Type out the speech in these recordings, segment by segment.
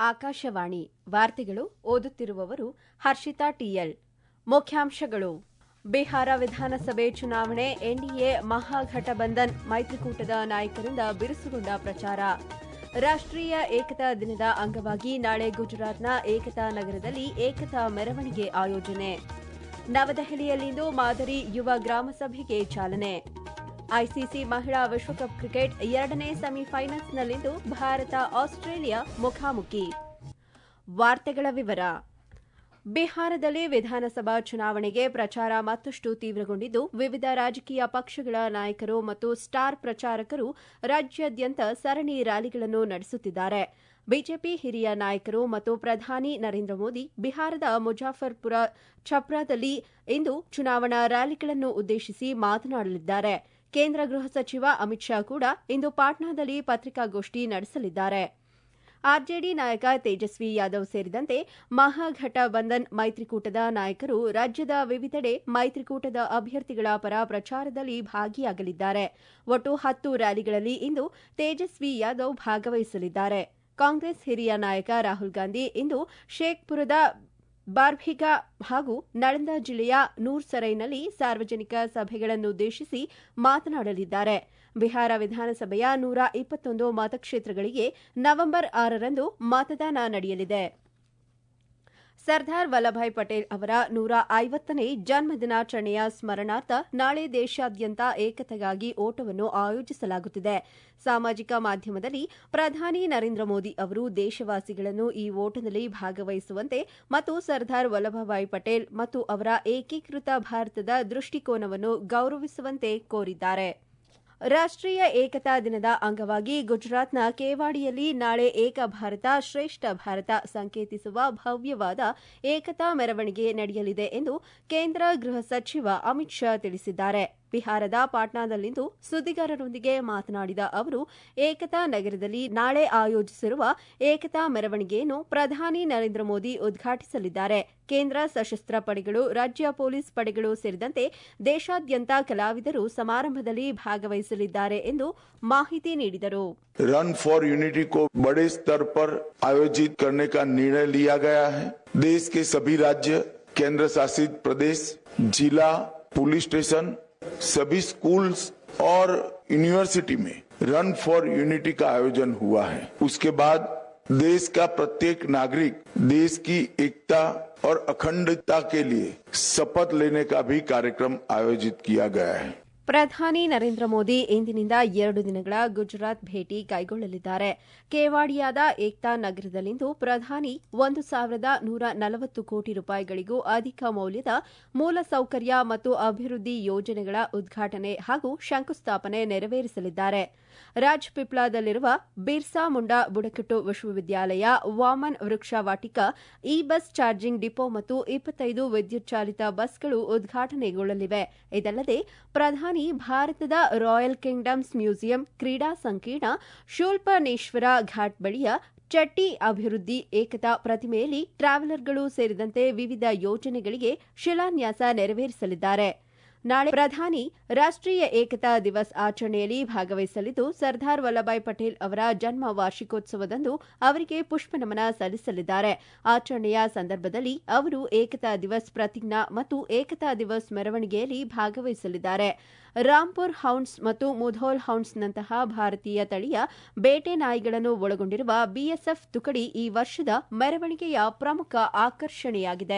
ಆಕಾಶವಾಣಿ ವಾರ್ತೆಗಳು ಓದುತ್ತಿರುವವರು ಹರ್ಷಿತಾ ಟಿಎಲ್ ಮುಖ್ಯಾಂಶಗಳು ಬಿಹಾರ ವಿಧಾನಸಭೆ ಚುನಾವಣೆ ಎನ್ಡಿಎ ಮಹಾಘಟಬಂಧನ್ ಮೈತ್ರಿಕೂಟದ ನಾಯಕರಿಂದ ಬಿರುಸುಗೊಂಡ ಪ್ರಚಾರ ರಾಷ್ಟ್ರೀಯ ಏಕತಾ ದಿನದ ಅಂಗವಾಗಿ ನಾಳೆ ಗುಜರಾತ್ನ ಏಕತಾ ನಗರದಲ್ಲಿ ಏಕತಾ ಮೆರವಣಿಗೆ ಆಯೋಜನೆ ನವದೆಹಲಿಯಲ್ಲಿಂದು ಮಾದರಿ ಯುವ ಗ್ರಾಮಸಭೆಗೆ ಚಾಲನೆ ಐಸಿಸಿ ಮಹಿಳಾ ವಿಶ್ವಕಪ್ ಕ್ರಿಕೆಟ್ ಎರಡನೇ ಸೆಮಿಫೈನಲ್ಸ್ನಲ್ಲಿಂದು ಭಾರತ ಆಸ್ಟ್ರೇಲಿಯಾ ಮುಖಾಮುಖಿ ವಾರ್ತೆಗಳ ವಿವರ ಬಿಹಾರದಲ್ಲಿ ವಿಧಾನಸಭಾ ಚುನಾವಣೆಗೆ ಪ್ರಚಾರ ಮತ್ತಷ್ಟು ತೀವ್ರಗೊಂಡಿದ್ದು ವಿವಿಧ ರಾಜಕೀಯ ಪಕ್ಷಗಳ ನಾಯಕರು ಮತ್ತು ಸ್ಟಾರ್ ಪ್ರಚಾರಕರು ರಾಜ್ಯಾದ್ಯಂತ ಸರಣಿ ರ್ಯಾಲಿಗಳನ್ನು ನಡೆಸುತ್ತಿದ್ದಾರೆ ಬಿಜೆಪಿ ಹಿರಿಯ ನಾಯಕರು ಮತ್ತು ಪ್ರಧಾನಿ ನರೇಂದ್ರ ಮೋದಿ ಬಿಹಾರದ ಮುಜಾಫರ್ಪುರ ಛಪ್ರಾದಲ್ಲಿ ಇಂದು ಚುನಾವಣಾ ರ್ಯಾಲಿಗಳನ್ನು ಉದ್ದೇಶಿಸಿ ಮಾತನಾಡಲಿದ್ದಾರೆ ಕೇಂದ್ರ ಗೃಹ ಸಚಿವ ಅಮಿತ್ ಶಾ ಕೂಡ ಇಂದು ಪಾಟ್ನಾದಲ್ಲಿ ಪತ್ರಿಕಾಗೋಷ್ಠಿ ನಡೆಸಲಿದ್ದಾರೆ ಆರ್ಜೆಡಿ ನಾಯಕ ತೇಜಸ್ವಿ ಯಾದವ್ ಸೇರಿದಂತೆ ಮಹಾಘಟಬಂಧನ್ ಮೈತ್ರಿಕೂಟದ ನಾಯಕರು ರಾಜ್ಯದ ವಿವಿಧೆಡೆ ಮೈತ್ರಿಕೂಟದ ಅಭ್ಯರ್ಥಿಗಳ ಪರ ಪ್ರಚಾರದಲ್ಲಿ ಭಾಗಿಯಾಗಲಿದ್ದಾರೆ ಒಟ್ಟು ಹತ್ತು ರ್ಯಾಲಿಗಳಲ್ಲಿ ಇಂದು ತೇಜಸ್ವಿ ಯಾದವ್ ಭಾಗವಹಿಸಲಿದ್ದಾರೆ ಕಾಂಗ್ರೆಸ್ ಹಿರಿಯ ನಾಯಕ ರಾಹುಲ್ ಗಾಂಧಿ ಇಂದು ಶೇಖ್ಪುರದ ಬಾರ್ಭಿಗಾ ಹಾಗೂ ನಳಂದ ಜಿಲ್ಲೆಯ ನೂರ್ಸರೈನಲ್ಲಿ ಸಾರ್ವಜನಿಕ ಸಭೆಗಳನ್ನುದ್ದೇಶಿಸಿ ಮಾತನಾಡಲಿದ್ದಾರೆ ಬಿಹಾರ ವಿಧಾನಸಭೆಯ ನೂರ ಇಪ್ಪತ್ತೊಂದು ಮತಕ್ಷೇತ್ರಗಳಿಗೆ ನವೆಂಬರ್ ಆರರಂದು ಮತದಾನ ನಡೆಯಲಿದೆ ಸರ್ದಾರ್ ವಲ್ಲಭಾಯ್ ಪಟೇಲ್ ಅವರ ನೂರ ಐವತ್ತನೇ ಜನ್ಮದಿನಾಚರಣೆಯ ಸ್ಮರಣಾರ್ಥ ನಾಳೆ ದೇಶಾದ್ಯಂತ ಏಕತೆಗಾಗಿ ಓಟವನ್ನು ಆಯೋಜಿಸಲಾಗುತ್ತಿದೆ ಸಾಮಾಜಿಕ ಮಾಧ್ಯಮದಲ್ಲಿ ಪ್ರಧಾನಿ ನರೇಂದ್ರ ಮೋದಿ ಅವರು ದೇಶವಾಸಿಗಳನ್ನು ಈ ಓಟದಲ್ಲಿ ಭಾಗವಹಿಸುವಂತೆ ಮತ್ತು ಸರ್ದಾರ್ ವಲ್ಲಭಭಾಯ್ ಪಟೇಲ್ ಮತ್ತು ಅವರ ಏಕೀಕೃತ ಭಾರತದ ದೃಷ್ಟಿಕೋನವನ್ನು ಗೌರವಿಸುವಂತೆ ಕೋರಿದ್ದಾರೆ ರಾಷ್ಟ್ರೀಯ ಏಕತಾ ದಿನದ ಅಂಗವಾಗಿ ಗುಜರಾತ್ನ ಕೇವಾಡಿಯಲ್ಲಿ ನಾಳೆ ಏಕ ಭಾರತ ಶ್ರೇಷ್ಠ ಭಾರತ ಸಂಕೇತಿಸುವ ಭವ್ಯವಾದ ಏಕತಾ ಮೆರವಣಿಗೆ ನಡೆಯಲಿದೆ ಎಂದು ಕೇಂದ್ರ ಗೃಹ ಸಚಿವ ಅಮಿತ್ ಶಾ ತಿಳಿಸಿದ್ದಾರೆ ಬಿಹಾರದ ಪಾಟ್ನಾದಲ್ಲಿಂದು ಸುದ್ದಿಗಾರರೊಂದಿಗೆ ಮಾತನಾಡಿದ ಅವರು ಏಕತಾ ನಗರದಲ್ಲಿ ನಾಳೆ ಆಯೋಜಿಸಿರುವ ಏಕತಾ ಮೆರವಣಿಗೆಯನ್ನು ಪ್ರಧಾನಿ ನರೇಂದ್ರ ಮೋದಿ ಉದ್ಘಾಟಿಸಲಿದ್ದಾರೆ ಕೇಂದ್ರ ಸಶಸ್ತ್ರ ಪಡೆಗಳು ರಾಜ್ಯ ಪೊಲೀಸ್ ಪಡೆಗಳು ಸೇರಿದಂತೆ ದೇಶಾದ್ಯಂತ ಕಲಾವಿದರು ಸಮಾರಂಭದಲ್ಲಿ ಭಾಗವಹಿಸಲಿದ್ದಾರೆ ಎಂದು ಮಾಹಿತಿ ನೀಡಿದರು रन फॉर यूनिटी को बड़े स्तर पर आयोजित करने का निर्णय लिया गया है देश के सभी राज्य केंद्र शासित प्रदेश जिला पुलिस स्टेशन सभी स्कूल्स और यूनिवर्सिटी में रन फॉर यूनिटी का आयोजन हुआ है उसके बाद देश का प्रत्येक नागरिक देश की एकता और अखंडता के लिए शपथ लेने का भी कार्यक्रम आयोजित किया गया है ಪ್ರಧಾನಿ ನರೇಂದ್ರ ಮೋದಿ ಇಂದಿನಿಂದ ಎರಡು ದಿನಗಳ ಗುಜರಾತ್ ಭೇಟಿ ಕೈಗೊಳ್ಳಲಿದ್ದಾರೆ ಕೇವಾಡಿಯಾದ ಏಕ್ತಾ ನಗರದಲ್ಲಿಂದು ಪ್ರಧಾನಿ ಒಂದು ಸಾವಿರದ ನೂರ ನಲವತ್ತು ಕೋಟಿ ರೂಪಾಯಿಗಳಿಗೂ ಅಧಿಕ ಮೌಲ್ಯದ ಮೂಲಸೌಕರ್ಯ ಮತ್ತು ಅಭಿವೃದ್ಧಿ ಯೋಜನೆಗಳ ಉದ್ಘಾಟನೆ ಹಾಗೂ ಶಂಕುಸ್ಥಾಪನೆ ನೆರವೇರಿಸಲಿದ್ದಾರೆ ರಾಜ್ಪಿಪ್ಲಾದಲ್ಲಿರುವ ಬಿರ್ಸಾ ಮುಂಡಾ ಬುಡಕಟ್ಟು ವಿಶ್ವವಿದ್ಯಾಲಯ Vaman Vriksha Vatika E bus charging depot ಮತ್ತು ಇಪ್ಪತ್ತೈದು ವಿದ್ಯುತ್ ಚಾಲಿತ ಬಸ್ಗಳು ಉದ್ಘಾಟನೆಗೊಳ್ಳಲಿವೆ ಇದಲ್ಲದೆ ಪ್ರಧಾನಿ ಭಾರತದ ರಾಯಲ್ ಕಿಂಗ್ಡಮ್ಸ್ ಮ್ಯೂಸಿಯಂ ಕ್ರೀಡಾ ಸಂಕೀರ್ಣ ಶೂಲ್ಪನೇಶ್ವರ ಘಾಟ್ ಬಳಿಯ ಚಟ್ಟಿ ಅಭಿವೃದ್ಧಿ ಏಕತಾ ಪ್ರತಿಮೆಯಲ್ಲಿ ಟ್ರಾವೆಲರ್ಗಳು ಸೇರಿದಂತೆ ವಿವಿಧ ಯೋಜನೆಗಳಿಗೆ ಶಿಲಾನ್ಯಾಸ ನೆರವೇರಿಸಲಿದ್ದಾರೆ ನಾಳೆ ಪ್ರಧಾನಿ ರಾಷ್ಟ್ರೀಯ ಏಕತಾ ದಿವಸ್ ಆಚರಣೆಯಲ್ಲಿ ಭಾಗವಹಿಸಲಿದ್ದು ಸರ್ದಾರ್ ವಲ್ಲಭಾಯ್ ಪಟೇಲ್ ಅವರ ಜನ್ಮ ವಾರ್ಷಿಕೋತ್ಸವದಂದು ಅವರಿಗೆ ಪುಷ್ಪನಮನ ಸಲ್ಲಿಸಲಿದ್ದಾರೆ ಆಚರಣೆಯ ಸಂದರ್ಭದಲ್ಲಿ ಅವರು ಏಕತಾ ದಿವಸ್ ಪ್ರತಿಜ್ಞಾ ಮತ್ತು ಏಕತಾ ದಿವಸ್ ಮೆರವಣಿಗೆಯಲ್ಲಿ ಭಾಗವಹಿಸಲಿದ್ದಾರೆ ರಾಂಪುರ್ ಹೌಂಡ್ಸ್ ಮತ್ತು ಮುಧೋಲ್ ಹೌಂಡ್ಸ್ನಂತಹ ಭಾರತೀಯ ತಳಿಯ ಬೇಟೆ ನಾಯಿಗಳನ್ನು ಒಳಗೊಂಡಿರುವ ಬಿಎಸ್ಎಫ್ ತುಕಡಿ ಈ ವರ್ಷದ ಮೆರವಣಿಗೆಯ ಪ್ರಮುಖ ಆಕರ್ಷಣೆಯಾಗಿದೆ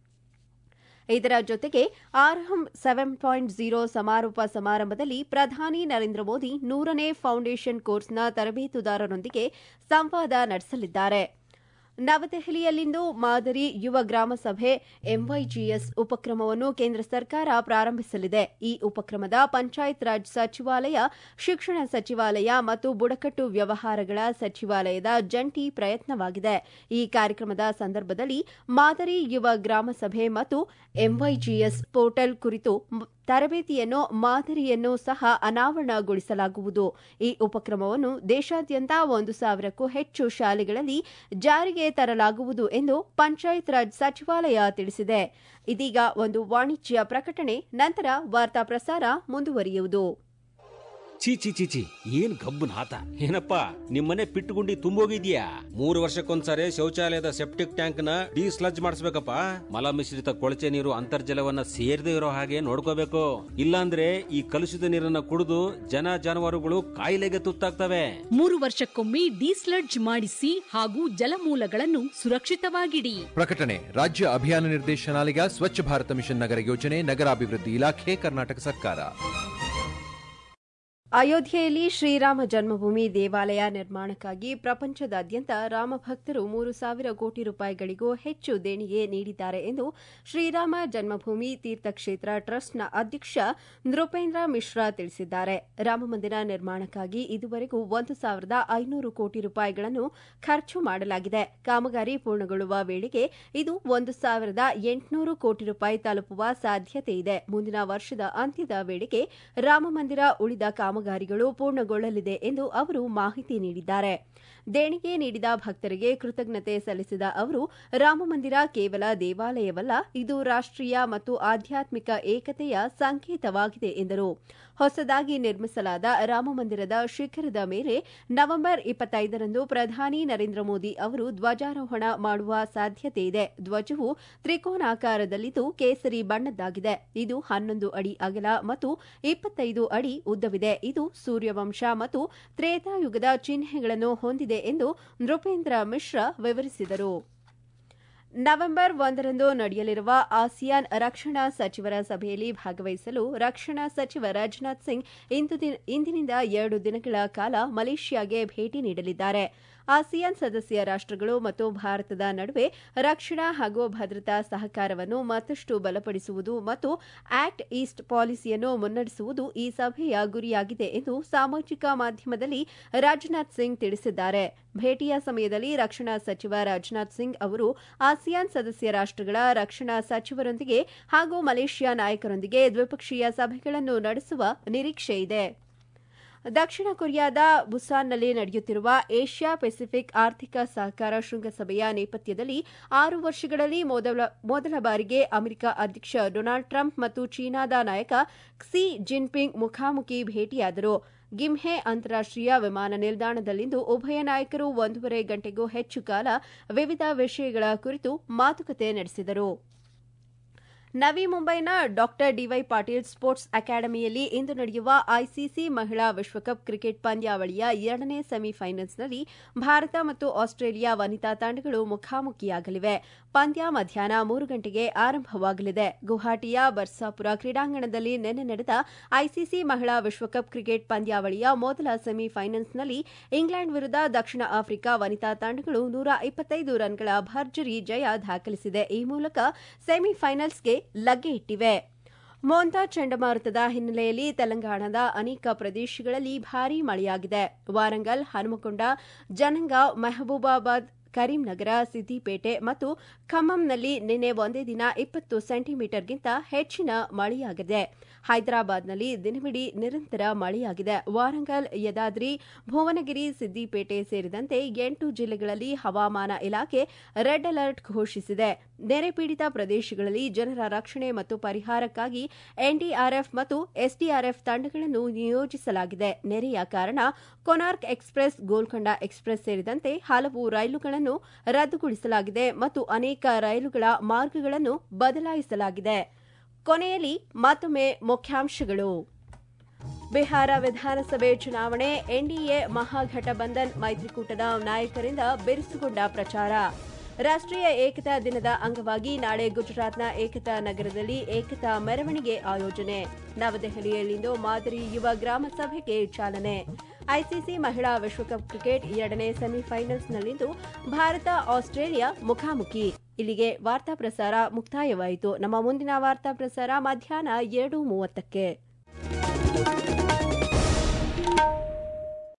ಇದರ ಜೊತೆಗೆ ಆರ್ಹಂ ಸೆವೆನ್ ಪಾಯಿಂಟ್ ಝೀರೋ ಸಮಾರೋಪ ಸಮಾರಂಭದಲ್ಲಿ ಪ್ರಧಾನಿ ನರೇಂದ್ರ ಮೋದಿ ನೂರನೇ ಫೌಂಡೇಶನ್ ಕೋರ್ಸ್ನ ತರಬೇತುದಾರರೊಂದಿಗೆ ಸಂವಾದ ನಡೆಸಲಿದ್ದಾರೆ ನವದೆಹಲಿಯಲ್ಲಿಂದು ಮಾದರಿ ಯುವ ಗ್ರಾಮ ಸಭೆ ಎಂವೈಜಿಎಸ್ ಉಪಕ್ರಮವನ್ನು ಕೇಂದ್ರ ಸರ್ಕಾರ ಪ್ರಾರಂಭಿಸಲಿದೆ ಈ ಉಪಕ್ರಮದ ಪಂಚಾಯತ್ ರಾಜ್ ಸಚಿವಾಲಯ ಶಿಕ್ಷಣ ಸಚಿವಾಲಯ ಮತ್ತು ಬುಡಕಟ್ಟು ವ್ಯವಹಾರಗಳ ಸಚಿವಾಲಯದ ಜಂಟಿ ಪ್ರಯತ್ನವಾಗಿದೆ ಈ ಕಾರ್ಯಕ್ರಮದ ಸಂದರ್ಭದಲ್ಲಿ ಮಾದರಿ ಯುವ ಗ್ರಾಮ ಸಭೆ ಮತ್ತು ಎಂವೈಜಿಎಸ್ ಪೋರ್ಟಲ್ ಕುರಿತು ತರಬೇತಿಯನ್ನು ಮಾದರಿಯನ್ನು ಸಹ ಅನಾವರಣಗೊಳಿಸಲಾಗುವುದು ಈ ಉಪಕ್ರಮವನ್ನು ದೇಶಾದ್ಯಂತ ಒಂದು ಸಾವಿರಕ್ಕೂ ಹೆಚ್ಚು ಶಾಲೆಗಳಲ್ಲಿ ಜಾರಿಗೆ ತರಲಾಗುವುದು ಎಂದು ಪಂಚಾಯತ್ ರಾಜ್ ಸಚಿವಾಲಯ ತಿಳಿಸಿದೆ ಇದೀಗ ಒಂದು ವಾಣಿಜ್ಯ ಪ್ರಕಟಣೆ ನಂತರ ವಾರ್ತಾ ಪ್ರಸಾರ ಮುಂದುವರಿಯುವುದು ಚೀ ಚಿ ಚಿ ಚಿ ಏನ್ ಗಬ್ಬು ನಾತ ಏನಪ್ಪ ನಿಮ್ಮನೆ ಪಿಟ್ಟುಗುಂಡಿ ತುಂಬೋಗಿದ್ಯಾ ಮೂರು ವರ್ಷಕ್ಕೊಂದ್ಸರಿ ಶೌಚಾಲಯದ ಸೆಪ್ಟಿಕ್ ಟ್ಯಾಂಕ್ ನ ಡಿಸ್ಲಜ್ ಮಾಡಿಸ್ಬೇಕಪ್ಪ ಮಲ ಮಿಶ್ರಿತ ಕೊಳಚೆ ನೀರು ಅಂತರ್ಜಲವನ್ನ ಸೇರದೆ ಇರೋ ಹಾಗೆ ನೋಡ್ಕೋಬೇಕು ಇಲ್ಲಾಂದ್ರೆ ಈ ಕಲುಷಿತ ನೀರನ್ನ ಕುಡಿದು ಜನ ಜಾನುವಾರುಗಳು ಕಾಯಿಲೆಗೆ ತುತ್ತಾಗ್ತವೆ ಮೂರು ವರ್ಷಕ್ಕೊಮ್ಮೆ ಡಿಸ್ಲಡ್ಜ್ ಮಾಡಿಸಿ ಹಾಗೂ ಜಲಮೂಲಗಳನ್ನು ಸುರಕ್ಷಿತವಾಗಿಡಿ ಪ್ರಕಟಣೆ ರಾಜ್ಯ ಅಭಿಯಾನ ನಿರ್ದೇಶನಾಲಯ ಸ್ವಚ್ಛ ಭಾರತ ಮಿಷನ್ ನಗರ ಯೋಜನೆ ನಗರಾಭಿವೃದ್ಧಿ ಇಲಾಖೆ ಕರ್ನಾಟಕ ಸರ್ಕಾರ ಅಯೋಧ್ಯೆಯಲ್ಲಿ ಶ್ರೀರಾಮ ಜನ್ಮಭೂಮಿ ದೇವಾಲಯ ನಿರ್ಮಾಣಕ್ಕಾಗಿ ಪ್ರಪಂಚದಾದ್ಯಂತ ರಾಮಭಕ್ತರು ಮೂರು ಸಾವಿರ ಕೋಟಿ ರೂಪಾಯಿಗಳಿಗೂ ಹೆಚ್ಚು ದೇಣಿಗೆ ನೀಡಿದ್ದಾರೆ ಎಂದು ಶ್ರೀರಾಮ ಜನ್ಮಭೂಮಿ ತೀರ್ಥಕ್ಷೇತ್ರ ಟ್ರಸ್ಟ್ನ ಅಧ್ಯಕ್ಷ ನೃಪೇಂದ್ರ ಮಿಶ್ರಾ ತಿಳಿಸಿದ್ದಾರೆ ರಾಮಮಂದಿರ ನಿರ್ಮಾಣಕ್ಕಾಗಿ ಇದುವರೆಗೂ ಒಂದು ಸಾವಿರದ ಐನೂರು ಕೋಟಿ ರೂಪಾಯಿಗಳನ್ನು ಖರ್ಚು ಮಾಡಲಾಗಿದೆ ಕಾಮಗಾರಿ ಪೂರ್ಣಗೊಳ್ಳುವ ವೇಳೆಗೆ ಇದು ಒಂದು ಸಾವಿರದ ಎಂಟುನೂರು ಕೋಟಿ ರೂಪಾಯಿ ತಲುಪುವ ಸಾಧ್ಯತೆ ಇದೆ ಮುಂದಿನ ವರ್ಷದ ಅಂತ್ಯದ ವೇಳೆಗೆ ರಾಮಮಂದಿರ ಉಳಿದ ಕಾಮಗಾರಿಗಳು ಪೂರ್ಣಗೊಳ್ಳಲಿದೆ ಎಂದು ಅವರು ಮಾಹಿತಿ ನೀಡಿದ್ದಾರೆ ದೇಣಿಗೆ ನೀಡಿದ ಭಕ್ತರಿಗೆ ಕೃತಜ್ಞತೆ ಸಲ್ಲಿಸಿದ ಅವರು ರಾಮಮಂದಿರ ಕೇವಲ ದೇವಾಲಯವಲ್ಲ ಇದು ರಾಷ್ಟೀಯ ಮತ್ತು ಆಧ್ಯಾತ್ಮಿಕ ಏಕತೆಯ ಸಂಕೇತವಾಗಿದೆ ಎಂದರು ಹೊಸದಾಗಿ ನಿರ್ಮಿಸಲಾದ ರಾಮಮಂದಿರದ ಶಿಖರದ ಮೇಲೆ ನವೆಂಬರ್ ಇಪ್ಪತ್ತೈದರಂದು ಪ್ರಧಾನಿ ನರೇಂದ್ರ ಮೋದಿ ಅವರು ಧ್ವಜಾರೋಹಣ ಮಾಡುವ ಸಾಧ್ಯತೆ ಇದೆ ಧ್ವಜವು ತ್ರಿಕೋನಾಕಾರದಲ್ಲಿದ್ದು ಕೇಸರಿ ಬಣ್ಣದ್ದಾಗಿದೆ ಇದು ಹನ್ನೊಂದು ಅಡಿ ಅಗಲ ಮತ್ತು ಇಪ್ಪತ್ತೈದು ಅಡಿ ಉದ್ದವಿದೆ ಇದು ಸೂರ್ಯವಂಶ ಮತ್ತು ತ್ರೇತಾಯುಗದ ಚಿಹ್ನೆಗಳನ್ನು ಹೊಂದಿದೆ ಎಂದು ನೃಪೇಂದ್ರ ಮಿಶ್ರಾ ವಿವರಿಸಿದರು ನವೆಂಬರ್ ಒಂದರಂದು ನಡೆಯಲಿರುವ ಆಸಿಯಾನ್ ರಕ್ಷಣಾ ಸಚಿವರ ಸಭೆಯಲ್ಲಿ ಭಾಗವಹಿಸಲು ರಕ್ಷಣಾ ಸಚಿವ ರಾಜನಾಥ್ ಸಿಂಗ್ ಇಂದಿನಿಂದ ಎರಡು ದಿನಗಳ ಕಾಲ ಮಲೇಷ್ಯಾಗೆ ಭೇಟಿ ನೀಡಲಿದ್ದಾರೆ ಆಸಿಯಾನ್ ಸದಸ್ಯ ರಾಷ್ಟಗಳು ಮತ್ತು ಭಾರತದ ನಡುವೆ ರಕ್ಷಣಾ ಹಾಗೂ ಭದ್ರತಾ ಸಹಕಾರವನ್ನು ಮತ್ತಷ್ಟು ಬಲಪಡಿಸುವುದು ಮತ್ತು ಆಕ್ಟ್ ಈಸ್ಟ್ ಪಾಲಿಸಿಯನ್ನು ಮುನ್ನಡೆಸುವುದು ಈ ಸಭೆಯ ಗುರಿಯಾಗಿದೆ ಎಂದು ಸಾಮಾಜಿಕ ಮಾಧ್ಯಮದಲ್ಲಿ ರಾಜನಾಥ್ ಸಿಂಗ್ ತಿಳಿಸಿದ್ದಾರೆ ಭೇಟಿಯ ಸಮಯದಲ್ಲಿ ರಕ್ಷಣಾ ಸಚಿವ ರಾಜನಾಥ್ ಸಿಂಗ್ ಅವರು ಆಸಿಯಾನ್ ಸದಸ್ಯ ರಾಷ್ಟಗಳ ರಕ್ಷಣಾ ಸಚಿವರೊಂದಿಗೆ ಹಾಗೂ ಮಲೇಷ್ಯಾ ನಾಯಕರೊಂದಿಗೆ ದ್ವಿಪಕ್ಷೀಯ ಸಭೆಗಳನ್ನು ನಡೆಸುವ ನಿರೀಕ್ಷೆಯಿದೆ ದಕ್ಷಿಣ ಕೊರಿಯಾದ ಬುಸಾನ್ನಲ್ಲಿ ನಡೆಯುತ್ತಿರುವ ಏಷ್ಯಾ ಪೆಸಿಫಿಕ್ ಆರ್ಥಿಕ ಸಹಕಾರ ಶೃಂಗಸಭೆಯ ನೇಪಥ್ಯದಲ್ಲಿ ಆರು ವರ್ಷಗಳಲ್ಲಿ ಮೊದಲ ಬಾರಿಗೆ ಅಮೆರಿಕ ಅಧ್ಯಕ್ಷ ಡೊನಾಲ್ಡ್ ಟ್ರಂಪ್ ಮತ್ತು ಚೀನಾದ ನಾಯಕ ಕ್ಸಿ ಜಿನ್ಪಿಂಗ್ ಮುಖಾಮುಖಿ ಭೇಟಿಯಾದರು ಗಿಮ್ಹೆ ಅಂತಾರಾಷ್ಟೀಯ ವಿಮಾನ ನಿಲ್ದಾಣದಲ್ಲಿಂದು ಉಭಯ ನಾಯಕರು ಒಂದೂವರೆ ಗಂಟೆಗೂ ಹೆಚ್ಚು ಕಾಲ ವಿವಿಧ ವಿಷಯಗಳ ಕುರಿತು ಮಾತುಕತೆ ನಡೆಸಿದರು ನವಿ ಮುಂಬೈನ ಡಾಕ್ಟರ್ ಡಿವೈ ಪಾಟೀಲ್ ಸ್ಪೋರ್ಟ್ಸ್ ಅಕಾಡೆಮಿಯಲ್ಲಿ ಇಂದು ನಡೆಯುವ ಐಸಿಸಿ ಮಹಿಳಾ ವಿಶ್ವಕಪ್ ಕ್ರಿಕೆಟ್ ಪಂದ್ಯಾವಳಿಯ ಎರಡನೇ ಸೆಮಿಫೈನಲ್ಸ್ನಲ್ಲಿ ಭಾರತ ಮತ್ತು ಆಸ್ಟ್ರೇಲಿಯಾ ವನಿತಾ ತಂಡಗಳು ಮುಖಾಮುಖಿಯಾಗಲಿವೆ ಪಂದ್ಯ ಮಧ್ಯಾಹ್ನ ಮೂರು ಗಂಟೆಗೆ ಆರಂಭವಾಗಲಿದೆ ಗುವಾಹಟಿಯ ಬರ್ಸಾಪುರ ಕ್ರೀಡಾಂಗಣದಲ್ಲಿ ನಿನ್ನೆ ನಡೆದ ಐಸಿಸಿ ಮಹಿಳಾ ವಿಶ್ವಕಪ್ ಕ್ರಿಕೆಟ್ ಪಂದ್ಯಾವಳಿಯ ಮೊದಲ ಸೆಮಿಫೈನಲ್ಸ್ನಲ್ಲಿ ಇಂಗ್ಲೆಂಡ್ ವಿರುದ್ಧ ದಕ್ಷಿಣ ಆಫ್ರಿಕಾ ವನಿತಾ ತಂಡಗಳು ನೂರ ಇಪ್ಪತ್ತೈದು ರನ್ಗಳ ಭರ್ಜರಿ ಜಯ ದಾಖಲಿಸಿದೆ ಈ ಮೂಲಕ ಸೆಮಿಫೈನಲ್ಸ್ಗೆ ಲಗ್ಗೆ ಇಟ್ಟಿವೆ ಮೋಂತಾ ಚಂಡಮಾರುತದ ಹಿನ್ನೆಲೆಯಲ್ಲಿ ತೆಲಂಗಾಣದ ಅನೇಕ ಪ್ರದೇಶಗಳಲ್ಲಿ ಭಾರೀ ಮಳೆಯಾಗಿದೆ ವಾರಂಗಲ್ ಹನುಮಕೊಂಡ ಜನಗಾಂವ್ ಮೆಹಬೂಬಾಬಾದ್ ಕರೀಂನಗರ ಸಿದ್ದಿಪೇಟೆ ಮತ್ತು ಖಮ್మంನಲ್ಲಿ ನಿನ್ನೆ ಒಂದೇ ದಿನ ಇಪ್ಪತ್ತು ಸೆಂಟಿಮೀಟರ್ಗಿಂತ ಹೆಚ್ಚಿನ ಮಳೆಯಾಗಿದೆ ಹೈದರಾಬಾದ್ನಲ್ಲಿ ದಿನವಿಡೀ ನಿರಂತರ ಮಳೆಯಾಗಿದೆ ವಾರಂಗಲ್ ಯದಾದ್ರಿ ಭುವನಗಿರಿ ಸಿದ್ದಿಪೇಟೆ ಸೇರಿದಂತೆ ಎಂಟು ಜಿಲ್ಲೆಗಳಲ್ಲಿ ಹವಾಮಾನ ಇಲಾಖೆ ರೆಡ್ ಅಲರ್ಟ್ ಘೋಷಿಸಿದೆ ನೆರೆ ಪೀಡಿತ ಪ್ರದೇಶಗಳಲ್ಲಿ ಜನರ ರಕ್ಷಣೆ ಮತ್ತು ಪರಿಹಾರಕ್ಕಾಗಿ ಎನ್ಡಿಆರ್ಎಫ್ ಮತ್ತು ಎಸ್ಡಿಆರ್ಎಫ್ ತಂಡಗಳನ್ನು ನಿಯೋಜಿಸಲಾಗಿದೆ ನೆರೆಯ ಕಾರಣ ಕೊನಾರ್ಕ್ ಎಕ್ಸ್ಪ್ರೆಸ್ ಗೋಲ್ಕೊಂಡ ಎಕ್ಸ್ಪ್ರೆಸ್ ಸೇರಿದಂತೆ ಹಲವು ರೈಲುಗಳನ್ನು ರದ್ದುಗೊಳಿಸಲಾಗಿದೆ ಮತ್ತು ಅನೇಕ ರೈಲುಗಳ ಮಾರ್ಗಗಳನ್ನು ಬದಲಾಯಿಸಲಾಗಿದೆ ಕೊನೆಯಲ್ಲಿ ಮತ್ತೊಮ್ಮೆ ಮುಖ್ಯಾಂಶಗಳು ಬಿಹಾರ ವಿಧಾನಸಭೆ ಚುನಾವಣೆ ಎನ್ಡಿಎ ಮಹಾಘಟಬಂಧನ್ ಮೈತ್ರಿಕೂಟದ ನಾಯಕರಿಂದ ಬಿರುಸುಗೊಂಡ ಪ್ರಚಾರ ರಾಷ್ಟ್ರೀಯ ಏಕತಾ ದಿನದ ಅಂಗವಾಗಿ ನಾಳೆ ಗುಜರಾತ್ನ ಏಕತಾ ನಗರದಲ್ಲಿ ಏಕತಾ ಮೆರವಣಿಗೆ ಆಯೋಜನೆ ನವದೆಹಲಿಯಲ್ಲಿಂದು ಮಾದರಿ ಯುವ ಗ್ರಾಮ ಸಭೆಗೆ ಚಾಲನೆ ಐಸಿಸಿ ಮಹಿಳಾ ವಿಶ್ವಕಪ್ ಕ್ರಿಕೆಟ್ ಎರಡನೇ ಸೆಮಿಫೈನಲ್ಸ್ನಲ್ಲಿಂದು ಭಾರತ ಆಸ್ಟ್ರೇಲಿಯಾ ಮುಖಾಮುಖಿ ಇಲ್ಲಿಗೆ ವಾರ್ತಾ ಪ್ರಸಾರ ಮುಕ್ತಾಯವಾಯಿತು ನಮ್ಮ ಮುಂದಿನ ವಾರ್ತಾ ಪ್ರಸಾರ ಮಧ್ಯಾಹ್ನ ಎರಡು ಮೂವತ್ತಕ್ಕೆ